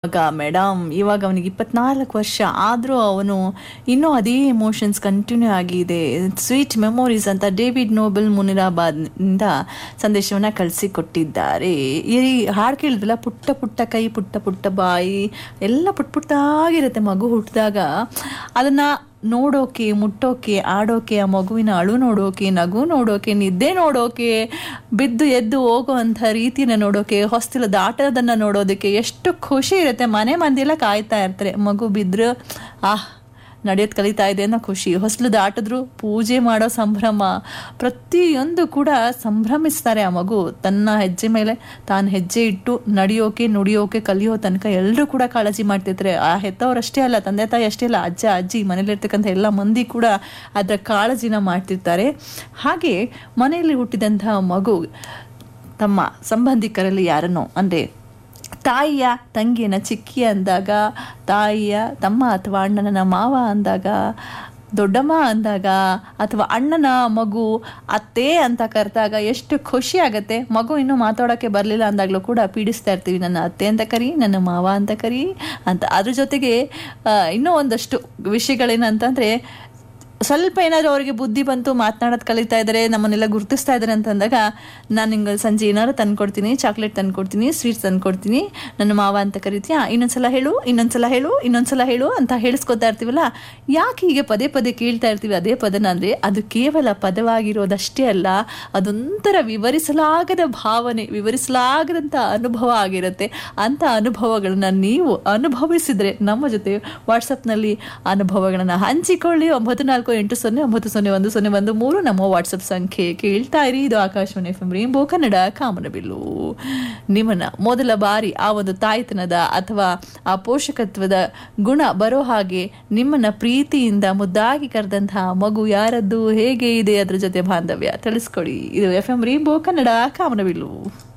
madam ಇವಾಗ ಅವನಿಗೆ ಇಪ್ಪತ್ನಾಲ್ಕು ವರ್ಷ ಆದರೂ ಅವನು ಇನ್ನೂ ಅದೇ ಎಮೋಷನ್ಸ್ ಕಂಟಿನ್ಯೂ ಆಗಿದೆ ಸ್ವೀಟ್ ಮೆಮೊರೀಸ್ ಅಂತ ಡೇವಿಡ್ ನೋಬೆಲ್ ಮುನಿರಾಬಾದ್ನಿಂದ ಸಂದೇಶವನ್ನು ಕಳಿಸಿಕೊಟ್ಟಿದ್ದಾರೆ ಈ ಹಾಡು ಕೇಳಿದ್ರಲ್ಲ ಪುಟ್ಟ ಪುಟ್ಟ ಕೈ ಪುಟ್ಟ ಪುಟ್ಟ ಬಾಯಿ ಎಲ್ಲ ಪುಟ್ಟ ಪುಟ್ಟಾಗಿರುತ್ತೆ ಮಗು ಹುಟ್ಟಿದಾಗ ಅದನ್ನು ನೋಡೋಕೆ ಮುಟ್ಟೋಕೆ ಆಡೋಕೆ ಆ ಮಗುವಿನ ಅಳು ನೋಡೋಕೆ ನಗು ನೋಡೋಕೆ ನಿದ್ದೆ ನೋಡೋಕೆ ಬಿದ್ದು ಎದ್ದು ಹೋಗುವಂಥ ರೀತಿನ ನೋಡೋಕೆ ಹೊಸ್ತಿಲ ದಾಟೋದನ್ನು ನೋಡೋದಕ್ಕೆ ಎಷ್ಟು ಖುಷಿ ಇರುತ್ತೆ ಮನೆ ಮಂದಿಯೆಲ್ಲ ಕಾಯ್ತಾ ಇರ್ತಾರೆ ಮಗು ಬಿದ್ದರೆ ಆಹ್ ನಡೆಯೋದು ಕಲಿತಾ ಇದೆ ಅನ್ನೋ ಖುಷಿ ಹೊಸಲು ದಾಟಿದ್ರು ಪೂಜೆ ಮಾಡೋ ಸಂಭ್ರಮ ಪ್ರತಿಯೊಂದು ಕೂಡ ಸಂಭ್ರಮಿಸ್ತಾರೆ ಆ ಮಗು ತನ್ನ ಹೆಜ್ಜೆ ಮೇಲೆ ತಾನು ಹೆಜ್ಜೆ ಇಟ್ಟು ನಡೆಯೋಕೆ ನುಡಿಯೋಕೆ ಕಲಿಯೋ ತನಕ ಎಲ್ಲರೂ ಕೂಡ ಕಾಳಜಿ ಮಾಡ್ತಿರ್ತಾರೆ ಆ ಹೆತ್ತವರಷ್ಟೇ ಅಲ್ಲ ತಂದೆ ತಾಯಿ ಅಷ್ಟೇ ಅಲ್ಲ ಅಜ್ಜ ಅಜ್ಜಿ ಮನೇಲಿರ್ತಕ್ಕಂಥ ಎಲ್ಲ ಮಂದಿ ಕೂಡ ಅದರ ಕಾಳಜಿನ ಮಾಡ್ತಿರ್ತಾರೆ ಹಾಗೆ ಮನೆಯಲ್ಲಿ ಹುಟ್ಟಿದಂತಹ ಮಗು ತಮ್ಮ ಸಂಬಂಧಿಕರಲ್ಲಿ ಯಾರನ್ನೋ ಅಂದರೆ ತಾಯಿಯ ತಂಗಿಯನ್ನ ಚಿಕ್ಕಿ ಅಂದಾಗ ತಾಯಿಯ ತಮ್ಮ ಅಥವಾ ಅಣ್ಣನ ಮಾವ ಅಂದಾಗ ದೊಡ್ಡಮ್ಮ ಅಂದಾಗ ಅಥವಾ ಅಣ್ಣನ ಮಗು ಅತ್ತೆ ಅಂತ ಕರೆದಾಗ ಎಷ್ಟು ಖುಷಿ ಆಗುತ್ತೆ ಮಗು ಇನ್ನೂ ಮಾತಾಡೋಕ್ಕೆ ಬರಲಿಲ್ಲ ಅಂದಾಗಲೂ ಕೂಡ ಪೀಡಿಸ್ತಾ ಇರ್ತೀವಿ ನನ್ನ ಅತ್ತೆ ಅಂತ ಕರಿ ನನ್ನ ಮಾವ ಅಂತ ಕರಿ ಅಂತ ಅದ್ರ ಜೊತೆಗೆ ಆ, ಇನ್ನೂ ಒಂದಷ್ಟು ವಿಷಯಗಳೇನಂತಂದರೆ ಸ್ವಲ್ಪ ಏನಾದರೂ ಅವರಿಗೆ ಬುದ್ಧಿ ಬಂತು ಮಾತನಾಡೋದು ಕಲಿತಾ ಇದ್ದಾರೆ ನಮ್ಮನ್ನೆಲ್ಲ ಗುರುತಿಸ್ತಾ ಇದ್ದಾರೆ ಅಂತಂದಾಗ ನಾನು ನಿಂಗೆ ಸಂಜೆ ಏನಾದ್ರು ತಂದ್ಕೊಡ್ತೀನಿ ಚಾಕ್ಲೇಟ್ ತಂದ್ಕೊಡ್ತೀನಿ ಸ್ವೀಟ್ಸ್ ತಂದ್ಕೊಡ್ತೀನಿ ನನ್ನ ಮಾವ ಅಂತ ಕರಿತೀಯಾ ಇನ್ನೊಂದ್ಸಲ ಹೇಳು ಇನ್ನೊಂದ್ಸಲ ಹೇಳು ಇನ್ನೊಂದ್ಸಲ ಹೇಳು ಅಂತ ಹೇಳಿಸ್ಕೊತಾ ಇರ್ತೀವಲ್ಲ ಯಾಕೆ ಹೀಗೆ ಪದೇ ಪದೇ ಕೇಳ್ತಾ ಇರ್ತೀವಿ ಅದೇ ಪದನ ಅಂದರೆ ಅದು ಕೇವಲ ಪದವಾಗಿರೋದಷ್ಟೇ ಅಲ್ಲ ಅದೊಂಥರ ವಿವರಿಸಲಾಗದ ಭಾವನೆ ವಿವರಿಸಲಾಗದಂಥ ಅನುಭವ ಆಗಿರುತ್ತೆ ಅಂಥ ಅನುಭವಗಳನ್ನ ನೀವು ಅನುಭವಿಸಿದರೆ ನಮ್ಮ ಜೊತೆ ವಾಟ್ಸಪ್ನಲ್ಲಿ ಅನುಭವಗಳನ್ನು ಹಂಚಿಕೊಳ್ಳಿ ಒಂಬತ್ತು ನಾಲ್ಕು ಎಂಟು ಸೊನ್ನೆ ಒಂಬತ್ತು ಸೊನ್ನೆ ಒಂದು ಸೊನ್ನೆ ಒಂದು ಮೂರು ನಮ್ಮ ವಾಟ್ಸಪ್ ಸಂಖ್ಯೆ ಕೇಳ್ತಾ ಇರಿ ಇದು Akashvani F M rainbow Kannada ಕಾಮನಬಿಲ್ಲು ನಿಮ್ಮನ್ನ ಮೊದಲ ಬಾರಿ ಆ ಒಂದು ತಾಯ್ತನದ ಅಥವಾ ಆ ಪೋಷಕತ್ವದ ಗುಣ ಬರೋ ಹಾಗೆ ನಿಮ್ಮನ್ನ ಪ್ರೀತಿಯಿಂದ ಮುದ್ದಾಗಿ ಕರೆದಂತಹ ಮಗು ಯಾರದ್ದು ಹೇಗೆ ಇದೆ ಅದ್ರ ಜೊತೆ ಬಾಂಧವ್ಯ ತಿಳಿಸ್ಕೊಡಿ ಇದು ಎಫ್ ಎಂ ರೇಂಬೋ ಕನ್ನಡ ಕಾಮನಬಿಲ್ಲು